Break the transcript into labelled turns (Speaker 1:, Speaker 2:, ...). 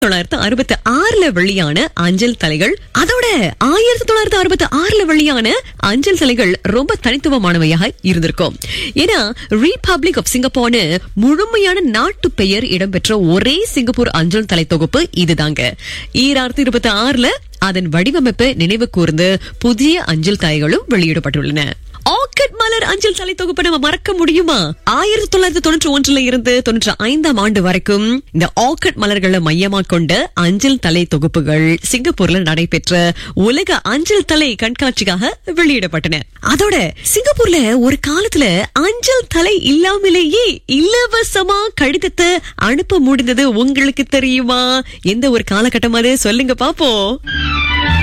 Speaker 1: தொள்ளாயிரத்து அறுபத்தி ஆறுல வெளியான அஞ்சல் தலைகள் அதோட ஆயிரத்தி தொள்ளாயிரத்து அறுபத்தி ஆறுல வெளியான அஞ்சல் தலைகள் ரொம்ப தனித்துவமானவையாக இருந்திருக்கும் ஏன்னா ரிபப்ளிக் ஆஃப் சிங்கப்பூர்னு முழுமையான நாட்டு பெயர் இடம்பெற்ற ஒரே சிங்கப்பூர் அஞ்சல் தலை தொகுப்பு இதுதாங்க ஈராயிரத்தி இருபத்தி ஆறுல அதன் வடிவமைப்பு நினைவு கூர்ந்து புதிய அஞ்சல் தலைகளும் வெளியிடப்பட்டுள்ளன ஆர்கிட் மலர் அஞ்சல் தலை தொகுப்பை நம்ம மறக்க முடியுமா ஆயிரத்தி தொள்ளாயிரத்தி தொண்ணூற்றி ஒன்றுல இருந்து தொண்ணூற்றி ஐந்தாம் ஆண்டு வரைக்கும் இந்த ஆர்கிட் மலர்களை மையமா கொண்ட அஞ்சல் தலை தொகுப்புகள் சிங்கப்பூர்ல நடைபெற்ற உலக அஞ்சல் தலை கண்காட்சிக்காக வெளியிடப்பட்டன அதோட சிங்கப்பூர்ல ஒரு காலத்துல அஞ்சல் தலை இல்லாமலேயே இலவசமா கடிதத்தை அனுப்ப முடிந்தது உங்களுக்கு தெரியுமா எந்த ஒரு காலகட்டம் அது சொல்லுங்க பாப்போம்